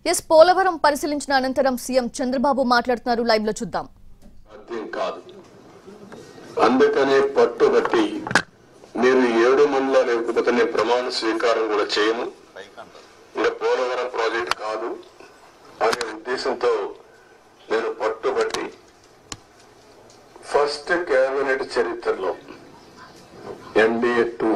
yes Polavaram పరిశీలించిన అనంతరం CM Chandrababu మాట్లాడుతున్నారు లైవ్ లో చూద్దాం సాధ్యం కాదు అందుకనే పట్టుబట్టి మీరు ఏడు మందిలో లేకపోతే నేను ప్రమాణ స్వీకారం కూడా చేయను ఇంకా పోలవరం ప్రాజెక్ట్ కాదు అనే ఉద్దేశంతో నేను పట్టుబట్టి ఫస్ట్ కేబినెట్ చరిత్రలో ఎన్డీఏ టూ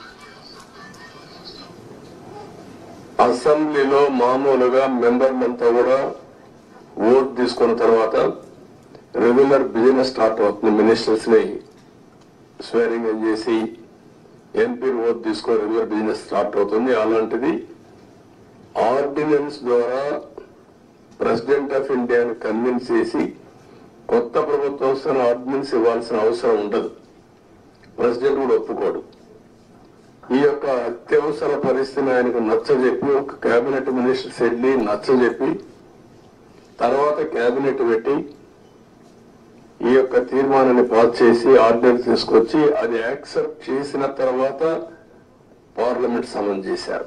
అసెంబ్లీలో మామూలుగా మెంబర్లంతా కూడా ఓట్ తీసుకున్న తర్వాత రెగ్యులర్ బిజినెస్ స్టార్ట్ అవుతుంది మినిస్టర్స్ ని స్వేరింగ్ ఇన్ చేసి ఎంపీ ఓట్ తీసుకొని రెగ్యులర్ బిజినెస్ స్టార్ట్ అవుతుంది అలాంటిది ఆర్డినెన్స్ ద్వారా ప్రెసిడెంట్ ఆఫ్ ఇండియాని కన్విన్స్ చేసి కొత్త ప్రభుత్వం వస్తున్న ఆర్డినెన్స్ ఇవ్వాల్సిన అవసరం ఉండదు ప్రెసిడెంట్ కూడా ఒప్పుకోడు ఈ యొక్క అత్యవసర పరిస్థితిని ఆయనకు నచ్చజెప్పి ఒక కేబినెట్ మినిస్టర్స్ వెళ్ళి నచ్చజెప్పి తర్వాత కేబినెట్ పెట్టి ఈ యొక్క తీర్మానాన్ని పాస్ చేసి ఆర్డినెన్స్ తీసుకొచ్చి అది యాక్సెప్ట్ చేసిన తర్వాత పార్లమెంట్ సమన్ చేశారు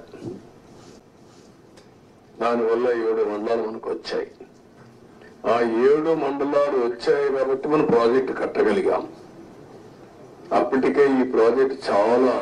దానివల్ల ఏడు మండలాలు మనకు వచ్చాయి ఆ ఏడు మండలాలు వచ్చాయి కాబట్టి మనం ప్రాజెక్ట్ కట్టగలిగాం అప్పటికే ఈ ప్రాజెక్ట్ చాలా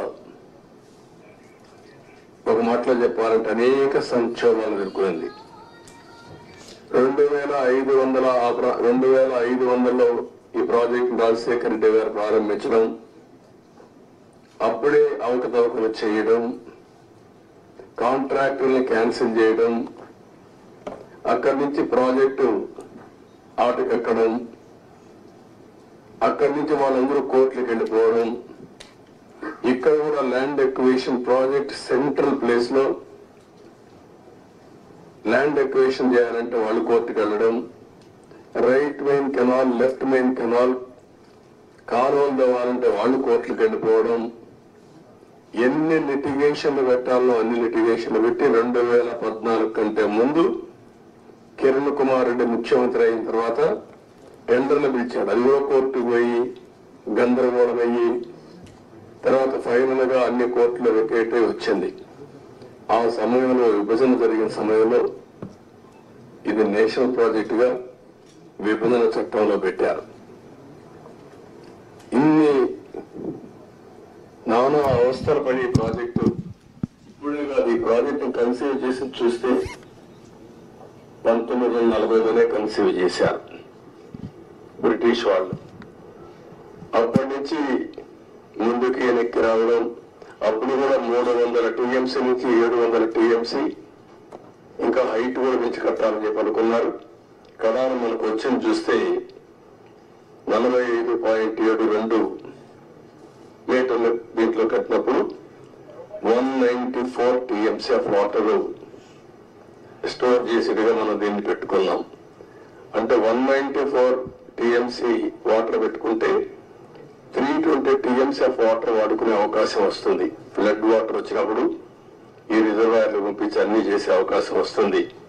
ఒక మాటలో చెప్పాలంటే అనేక సంక్షోభాలు ఎదుర్కొంది రెండు వేల ఐదు వందల ఆ ప్ర- రెండు వేల ఐదు వందలలో ఈ ప్రాజెక్ట్ రాజశేఖర రెడ్డి గారు ప్రారంభించడం అప్పుడే అవకతవకలు చేయడం కాంట్రాక్టుల్ని క్యాన్సిల్ చేయడం అక్కడి నుంచి ప్రాజెక్టు ఆటకెక్కడం అక్కడి నుంచి వాళ్ళందరూ కోర్టులకు వెళ్ళిపోవడం ఇక్కడ కూడా land acquisition project central place లో ల్యాండ్ ఎక్వేషన్ చేయాలంటే వాళ్ళు కోర్టుకు వెళ్ళడం right main canal left main canal కాలువలు తవ్వాలంటే వాళ్ళు కోర్టులకు వెళ్ళిపోవడం ఎన్ని లిటిగేషన్లు పెట్టాలో అన్ని లిటిగేషన్లు పెట్టి రెండు వేల పద్నాలుగు కంటే ముందు కిరణ్ కుమార్ రెడ్డి ముఖ్యమంత్రి అయిన తర్వాత టెండర్లు పిలిచాడు అది కూడా కోర్టుకు పోయి గందరగోళం అయ్యి తర్వాత ఫైనల్ గా అన్ని కోర్టులు వెకేటే వచ్చింది ఆ సమయంలో విభజన జరిగిన సమయంలో ఇది నేషనల్ ప్రాజెక్ట్ గా విభజన చట్టంలో పెట్టారు ఇన్ని నానా అవస్థలు పడి ఈ ప్రాజెక్టు ఇప్పుడే కాదు ఈ ప్రాజెక్టు కన్సీవ్ చేసి చూస్తే పంతొమ్మిది వందల నలభైలోనే కన్సీవ్ చేశారు బ్రిటిష్ వాళ్ళు అప్పటి నుంచి ముందుకి వెనక్కి రావడం అప్పుడు కూడా మూడు వందల టీఎంసీ నుంచి ఏడు వందల టీఎంసీ ఇంకా హైట్ కూడా పెంచి కట్టాలని చెప్పి అనుకున్నారు కడాను మనకు వచ్చింది చూస్తే నలభై ఐదు పాయింట్ ఏడు రెండు మీటర్లు దీంట్లో కట్టినప్పుడు one ninety four TMC of water store చేసేట్టుగా మనం దీన్ని పెట్టుకున్నాం అంటే one ninety four TMC water పెట్టుకుంటే three twenty TMC of water వాడుకునే అవకాశం వస్తుంది ఫ్లడ్ వాటర్ వచ్చినప్పుడు ఈ రిజర్వాయర్లు పంపించి అన్ని చేసే అవకాశం వస్తుంది